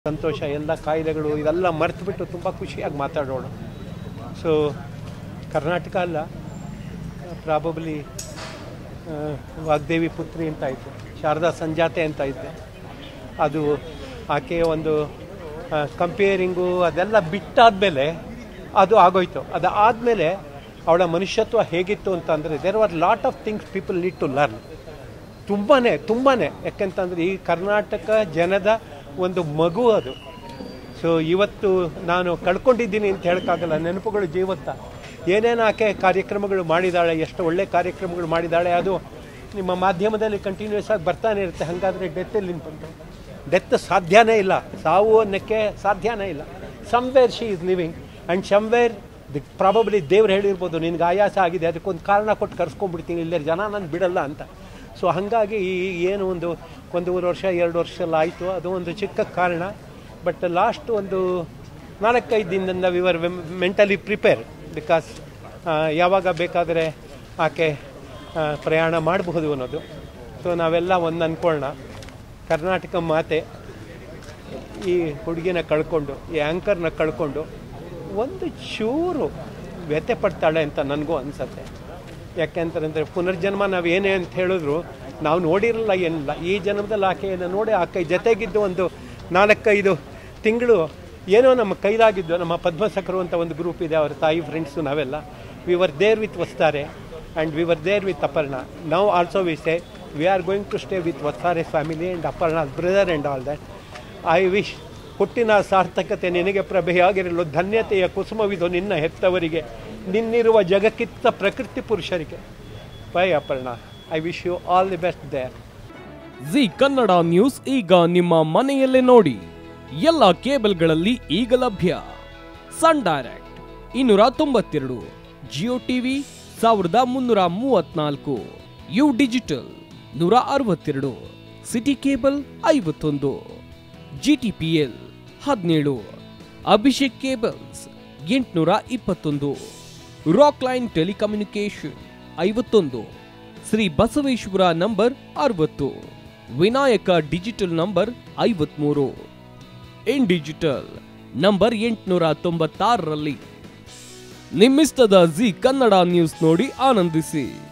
ಸಂತೋಷ ಎಲ್ಲ ಕಾಯಿಲೆಗಳು ಇದೆಲ್ಲ ಮರೆತುಬಿಟ್ಟು ತುಂಬ ಖುಷಿಯಾಗಿ ಮಾತಾಡೋಣ ಸೊ ಕರ್ನಾಟಕ ಅಲ್ಲ ಪ್ರಾಬಬ್ಲಿ ವಾಗ್ದೇವಿ ಪುತ್ರಿ ಅಂತ ಇತ್ತು ಶಾರದಾ ಸಂಜಾತೆ ಅಂತ ಇದ್ದೆ ಅದು ಆಕೆಯ ಒಂದು ಕಂಪೇರಿಂಗು ಅದೆಲ್ಲ ಬಿಟ್ಟಾದಮೇಲೆ ಅದು ಆಗೋಯ್ತು ಅದು ಆದಮೇಲೆ ಅವಳ ಮನುಷ್ಯತ್ವ ಹೇಗಿತ್ತು ಅಂತಂದರೆ there are lot of things people need to learn ತುಂಬಾ ತುಂಬಾ ಯಾಕೆಂತಂದರೆ ಈ ಕರ್ನಾಟಕ ಜನದ ಒಂದು ಮಗು ಅದು ಸೊ ಇವತ್ತು ನಾನು ಕಳ್ಕೊಂಡಿದ್ದೀನಿ ಅಂತ ಹೇಳೋಕ್ಕಾಗಲ್ಲ ನೆನಪುಗಳು ಜೀವತ್ತ ಏನೇನು ಆಕೆ ಕಾರ್ಯಕ್ರಮಗಳು ಮಾಡಿದ್ದಾಳೆ ಎಷ್ಟು ಒಳ್ಳೆ ಕಾರ್ಯಕ್ರಮಗಳು ಮಾಡಿದ್ದಾಳೆ ಅದು ನಿಮ್ಮ ಮಾಧ್ಯಮದಲ್ಲಿ ಕಂಟಿನ್ಯೂಸ್ ಆಗಿ ಬರ್ತಾನೆ ಇರುತ್ತೆ ಹಾಗಾದರೆ ಡೆತ್ ಎಲ್ಲಿ ಬಂತು ಡೆತ್ ಸಾಧ್ಯನೇ ಇಲ್ಲ ಸಾವು ಅನ್ನೋಕ್ಕೆ ಸಾಧ್ಯನೇ ಇಲ್ಲ somewhere she is living and somewhere the probably ದೇವ್ರು ಹೇಳಿರ್ಬೋದು ನಿನ್ಗೆ ಆಯಾಸ ಆಗಿದೆ ಅದಕ್ಕೊಂದು ಕಾರಣ ಕೊಟ್ಟು ಕರ್ಸ್ಕೊಂಡ್ಬಿಡ್ತೀನಿ ಇಲ್ಲೇ ಜನ ನಾನು ಬಿಡಲ್ಲ ಅಂತ ಸೊ ಹಾಗಾಗಿ ಈ ಏನು ಒಂದು ಒಂದೂವರೆ ವರ್ಷ ಎರಡು ವರ್ಷ ಎಲ್ಲ ಆಯಿತು ಅದು ಒಂದು ಚಿಕ್ಕ ಕಾರಣ ಬಟ್ ಲಾಸ್ಟ್ ಒಂದು ನಾಲ್ಕೈದು ದಿನದಿಂದ ವಿವರ್ ಮೆಂಟಲಿ ಪ್ರಿಪೇರ್ ಬಿಕಾಸ್ ಯಾವಾಗ ಬೇಕಾದರೆ ಆಕೆ ಆ, ಪ್ರಯಾಣ ಮಾಡಬಹುದು ಅನ್ನೋದು ಸೊ ನಾವೆಲ್ಲ ಒಂದು ಅಂದ್ಕೊಳ್ಳೋಣ ಕರ್ನಾಟಕ ಮಾತೆ ಈ ಹುಡುಗಿನ ಕಳ್ಕೊಂಡು ಈ ಆ್ಯಂಕರ್ನ ಕಳ್ಕೊಂಡು ಒಂದು ಚೂರು ವ್ಯಥೆ ಪಡ್ತಾಳೆ ಅಂತ ನನಗೂ ಅನಿಸತ್ತೆ ಯಾಕೆಂತಂದರೆ ಪುನರ್ಜನ್ಮ ನಾವು ಏನೇ ಅಂತ ಹೇಳಿದ್ರು ನಾವು ನೋಡಿರಲ್ಲ ಏನಿಲ್ಲ ಈ ಜನ್ಮದಲ್ಲಿ ಆಕೆಯನ್ನು ನೋಡಿ ಆಕೆ ಜೊತೆಗಿದ್ದು ಒಂದು ನಾಲ್ಕೈದು ತಿಂಗಳು ಏನೋ ನಮ್ಮ ಕೈಲಾಗಿದ್ದು ನಮ್ಮ ಪದ್ಮಸಕರು ಅಂತ ಒಂದು ಗ್ರೂಪ್ ಇದೆ ಅವರ ತಾಯಿ ಫ್ರೆಂಡ್ಸು ನಾವೆಲ್ಲ we were there with Vastare and we were there with Aparna ನಾವು also we say we are going to stay with Vastare family and Aparna brother and all that I wish ಹುಟ್ಟಿನ ಸಾರ್ಥಕತೆ ನಿನಗೆ ಪ್ರಭೆಯಾಗಿರಲು ಧನ್ಯತೆಯ ಕುಸುಮವಿದು ನಿನ್ನ ಹೆತ್ತವರಿಗೆ ನಿನ್ನಿರುವ ಜಗಕ್ಕಿತ್ತ ಪ್ರಕೃತಿ ಪುರುಷರಿಗೆ bye Aparna I wish you all the best there Zee Kannada news ಈಗ ನಿಮ್ಮ ಮನೆಯಲ್ಲೇ ನೋಡಿ ಎಲ್ಲ ಕೇಬಲ್ಗಳಲ್ಲಿ ಈಗ ಲಭ್ಯ ಸನ್ ಡೈರೆಕ್ಟ್ ಇನ್ನೂರ ತೊಂಬತ್ತೆರಡು ಜಿಯೋ ಟಿವಿ ಸಾವಿರದ ಮುನ್ನೂರ ಮೂವತ್ನಾಲ್ಕು ಯು ಡಿಜಿಟಲ್ ನೂರ ಅರವತ್ತೆರಡು ಸಿಟಿ ಕೇಬಲ್ ಐವತ್ತೊಂದು ಜಿಟಿಪಿಎಲ್ ಹದಿನೇಳು ಅಭಿಷೇಕ್ ಕೇಬಲ್ಸ್ ಎಂಟುನೂರ ಇಪ್ಪತ್ತೊಂದು ರಾಕ್ ಲೈನ್ ಟೆಲಿಕಮ್ಯುನಿಕೇಶನ್ ಐವತ್ತೊಂದು ಶ್ರೀ ಬಸವೇಶ್ವರ ನಂಬರ್ ಅರವತ್ತು ವಿನಾಯಕ ಡಿಜಿಟಲ್ ನಂಬರ್ ಐವತ್ಮೂರು ಇನ್ ಡಿಜಿಟಲ್ ನಂಬರ್ ಎಂಟುನೂರ ತೊಂಬತ್ತಾರರಲ್ಲಿ ನಿಮ್ಮಿಸ್ತದ ಜಿ ಕನ್ನಡ ನ್ಯೂಸ್ ನೋಡಿ ಆನಂದಿಸಿ